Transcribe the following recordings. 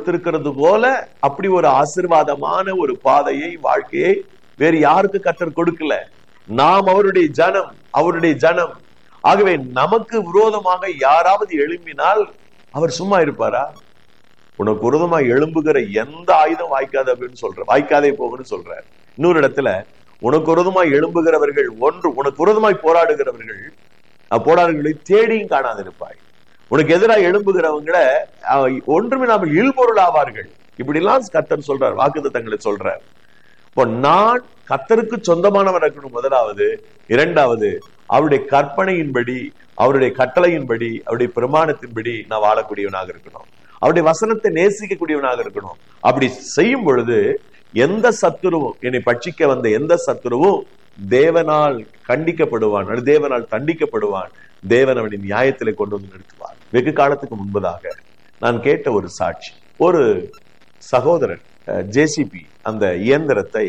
கொடுத்திருக்கிறது போல அப்படி ஒரு ஆசிர்வாதமான ஒரு பாதையை வாழ்க்கையை வேறு யாருக்கு கத்தர் கொடுக்கல நாம் அவருடைய ஜனம் அவருடைய ஜனம் ஆகவே நமக்கு விரோதமாக யாராவது எழும்பினால் அவர் சும்மா இருப்பாரா உனக்கு விரோதமா எழும்புகிற எந்த ஆயுதம் வாய்க்காது அப்படின்னு சொல்ற வாய்க்காதே போகுன்னு சொல்றார் இன்னொரு இடத்துல உனக்கு விரோதமாய் எழும்புகிறவர்கள் ஒன்று உனக்கு விரோதமாய் போராடுகிறவர்கள் போராடுகளை தேடியும் காணாதிருப்பாய் உனக்கு எதிராக எழும்புகிறவங்கள ஒன்றுமில்லாமல் இல்பொருள் ஆவார்கள் இப்படி எல்லாம் கத்தர் சொல்றார் வாக்குத்தங்களை சொல்றார் இப்போ நான் கத்தருக்கு சொந்தமானவர் இருக்கணும் முதலாவது இரண்டாவது அவருடைய கற்பனையின்படி அவருடைய கட்டளையின்படி அவருடைய பிரமாணத்தின்படி நான் வாழக்கூடியவனாக இருக்கணும் அவருடைய வசனத்தை நேசிக்கக்கூடியவனாக இருக்கணும் அப்படி செய்யும் பொழுது எந்த சத்துருவும் என்னை பட்சிக்க வந்த எந்த சத்துருவும் தேவனால் கண்டிக்கப்படுவான் தேவனால் தண்டிக்கப்படுவான் தேவன் அவனை நியாயத்திலே கொண்டு வந்து நிறுத்துவார் வெகு காலத்துக்கு முன்பதாக நான் கேட்ட ஒரு சாட்சி ஒரு சகோதரன் ஜேசிபி அந்த இயந்திரத்தை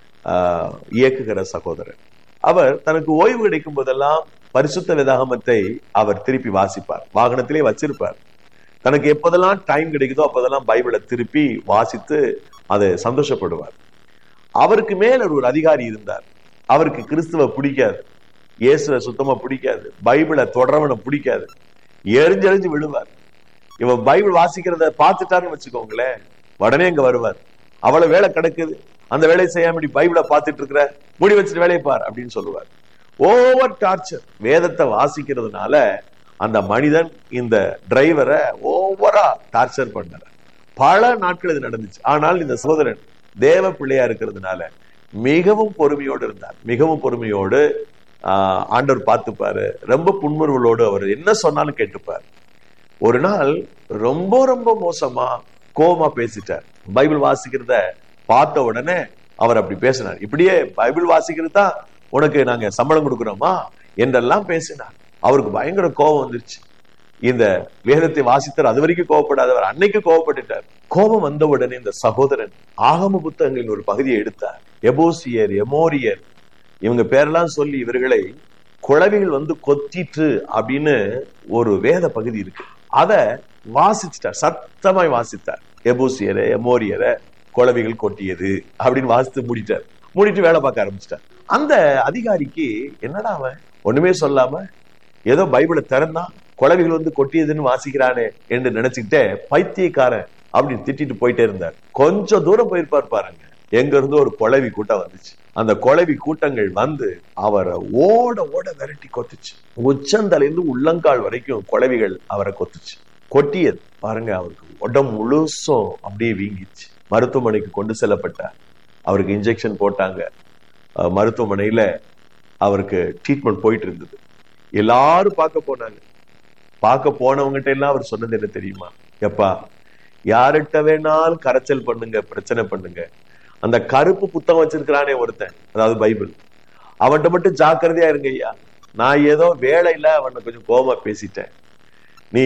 இயக்குகிற சகோதரன் அவர் தனக்கு ஓய்வு கிடைக்கும் போதெல்லாம் பரிசுத்த வேதாகமத்தை அவர் திருப்பி வாசிப்பார் வாகனத்திலே வச்சிருப்பார் தனக்கு எப்போதெல்லாம் டைம் கிடைக்குதோ அப்போதெல்லாம் பைபிளை திருப்பி வாசித்து அதை சந்தோஷப்படுவார் அவருக்கு மேல ஒரு அதிகாரி இருந்தார் அவருக்கு கிறிஸ்துவ பிடிக்காது இயேசுவை சுத்தமா பிடிக்காது பைபிளை தொடரவனை பிடிக்காது எரிஞ்செறிஞ்சு விழுவார் இவன் பைபிள் வாசிக்கிறத பார்த்துட்டாருன்னு வச்சுக்கோங்களேன் உடனே அங்க வருவார் அவ்வளவு வேலை கிடக்குது அந்த வேலையை செய்யாம பைபிளை பார்த்துட்டு இருக்கிற முடி வச்சுட்டு வேலையை பார் அப்படின்னு சொல்லுவார் ஓவர் டார்ச்சர் வேதத்தை வாசிக்கிறதுனால அந்த மனிதன் இந்த டிரைவரை ஓவரா டார்ச்சர் பண்ணார் பல நாட்கள் இது நடந்துச்சு ஆனால் இந்த சகோதரன் தேவ பிள்ளையா இருக்கிறதுனால மிகவும் பொறுமையோடு இருந்தார் மிகவும் பொறுமையோடு ஆஹ் ஆண்டவர் பார்த்துப்பாரு ரொம்ப புன்முறுவலோடு அவர் என்ன சொன்னாலும் கேட்டுப்பார் ஒரு நாள் ரொம்ப ரொம்ப மோசமா கோபமா பேசிட்டார் பைபிள் வாசிக்கிறத பார்த்த உடனே அவர் அப்படி பேசினார் இப்படியே பைபிள் வாசிக்கிறது தான் உனக்கு நாங்க சம்பளம் கொடுக்குறோமா என்றெல்லாம் பேசினார் அவருக்கு பயங்கர கோபம் வந்துருச்சு இந்த வேதத்தை வாசித்தார் அது வரைக்கும் கோவப்படாதவர் அன்னைக்கு கோவப்பட்டுட்டார் கோபம் வந்த உடனே இந்த சகோதரன் ஆகம புத்தகங்களின் ஒரு பகுதியை எடுத்தார் எபோசியர் எமோரியர் இவங்க பேரெல்லாம் சொல்லி இவர்களை குழவிகள் வந்து கொத்திட்டு அப்படின்னு ஒரு வேத பகுதி இருக்கு அத வாசிச்சிட்டார் சத்தமாய் வாசித்தார் எபூசியரை எமோரியரை குழவிகள் கொட்டியது அப்படின்னு வாசித்து மூடிட்டார் மூடிட்டு வேலை பார்க்க ஆரம்பிச்சிட்டார் அந்த அதிகாரிக்கு என்னடா அவன் ஒண்ணுமே சொல்லாம ஏதோ பைபிளை திறந்தா குழவிகள் வந்து கொட்டியதுன்னு வாசிக்கிறானே என்று நினைச்சுக்கிட்டே பைத்தியக்காரன் அப்படின்னு திட்டிட்டு போயிட்டே இருந்தார் கொஞ்சம் தூரம் போயிருப்பார் பாருங்க எங்க இருந்து ஒரு குழவி கூட்டம் வந்துச்சு அந்த குழவி கூட்டங்கள் வந்து அவரை ஓட ஓட விரட்டி கொத்துச்சு உச்சந்தலைந்து உள்ளங்கால் வரைக்கும் குழவிகள் அவரை கொத்துச்சு கொட்டியது பாருங்க அவருக்கு உடம்பு முழுசும் அப்படியே வீங்கிச்சு மருத்துவமனைக்கு கொண்டு செல்லப்பட்டார் அவருக்கு இன்ஜெக்ஷன் போட்டாங்க மருத்துவமனையில அவருக்கு ட்ரீட்மெண்ட் போயிட்டு இருந்தது எல்லாரும் பார்க்க போனாங்க பார்க்க போனவங்ககிட்ட எல்லாம் அவர் சொன்னது என்ன தெரியுமா எப்பா யார்கிட்ட வேணாலும் கரைச்சல் பண்ணுங்க பிரச்சனை பண்ணுங்க அந்த கருப்பு புத்தகம் வச்சிருக்கிறானே ஒருத்தன் அதாவது பைபிள் அவன்கிட்ட மட்டும் ஜாக்கிரதையா இருங்க ஐயா நான் ஏதோ வேலையில அவனை கொஞ்சம் கோபமா பேசிட்டேன் நீ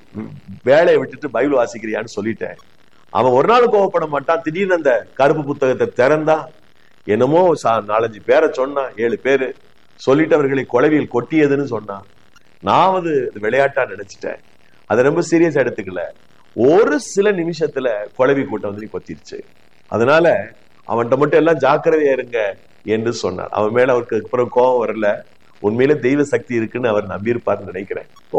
வேலையை விட்டுட்டு பைபிள் வாசிக்கிறியான்னு சொல்லிட்டேன் அவன் ஒரு நாள் கோவப்பட மாட்டான் திடீர்னு அந்த கருப்பு புத்தகத்தை திறந்தா என்னமோ நாலஞ்சு பேரை சொன்னான் ஏழு பேரு சொல்லிட்டு அவர்களை குழவியில் கொட்டியதுன்னு சொன்னான் நான் அது விளையாட்டா நினைச்சிட்டேன் அதை ரொம்ப சீரியஸ் எடுத்துக்கல ஒரு சில நிமிஷத்துல குழவி கூட்டம் வந்து கொத்திருச்சு அதனால அவன்கிட்ட மட்டும் எல்லாம் ஜாக்கிரதையா இருங்க என்று சொன்னார் அவன் மேல அவருக்கு அப்புறம் கோபம் வரல உண்மையில தெய்வ சக்தி இருக்குன்னு அவர் நம்பியிருப்பார்னு நினைக்கிறேன் இப்போ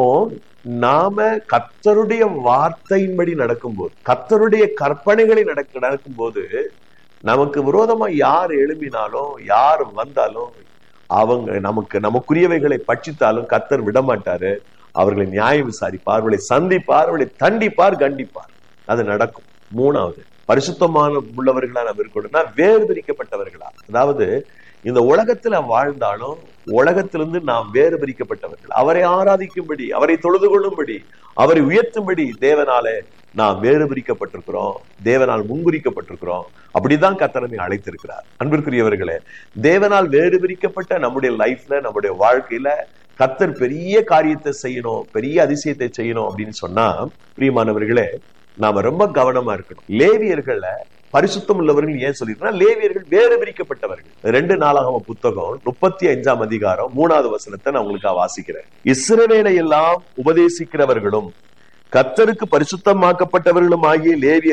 நாம கத்தருடைய வார்த்தையின்படி நடக்கும்போது கத்தருடைய கற்பனைகளை நடக்க நடக்கும்போது நமக்கு விரோதமா யார் எழும்பினாலும் யார் வந்தாலும் அவங்க நமக்கு நமக்குரியவைகளை பட்சித்தாலும் கத்தர் விடமாட்டாரு அவர்களை நியாயம் விசாரிப்பார் அவர்களை சந்திப்பார் அவர்களை தண்டிப்பார் கண்டிப்பார் அது நடக்கும் மூணாவது பரிசுத்தமான உள்ளவர்களா நம்ம இருக்கணும்னா வேறு பிரிக்கப்பட்டவர்களா அதாவது இந்த உலகத்துல வாழ்ந்தாலும் உலகத்திலிருந்து நாம் வேறு பிரிக்கப்பட்டவர்கள் அவரை ஆராதிக்கும்படி அவரை தொழுது கொள்ளும்படி அவரை உயர்த்தும்படி தேவனாலே நாம் வேறு பிரிக்கப்பட்டிருக்கிறோம் தேவனால் முன்குறிக்கப்பட்டிருக்கிறோம் அப்படிதான் கத்தனமை அழைத்திருக்கிறார் அன்பிற்குரியவர்களே தேவனால் வேறு பிரிக்கப்பட்ட நம்முடைய லைஃப்ல நம்முடைய வாழ்க்கையில கத்தர் பெரிய காரியத்தை செய்யணும் பெரிய அதிசயத்தை செய்யணும் அப்படின்னு சொன்னா பிரியமானவர்களே நாம ரொம்ப கவனமா இருக்கணும் லேவியர்கள பரிசுத்தம் உள்ளவர்கள் ஏன் சொல்லிருக்கா லேவியர்கள் வேறு பிரிக்கப்பட்டவர்கள் ரெண்டு நாளாகம புத்தகம் முப்பத்தி அஞ்சாம் அதிகாரம் மூணாவது வசனத்தை நான் உங்களுக்கு வாசிக்கிறேன் இஸ்ரவேலை எல்லாம் உபதேசிக்கிறவர்களும் கத்தருக்கு பரிசுத்தமாக்கப்பட்டவர்களும் ஆகிய லேவிய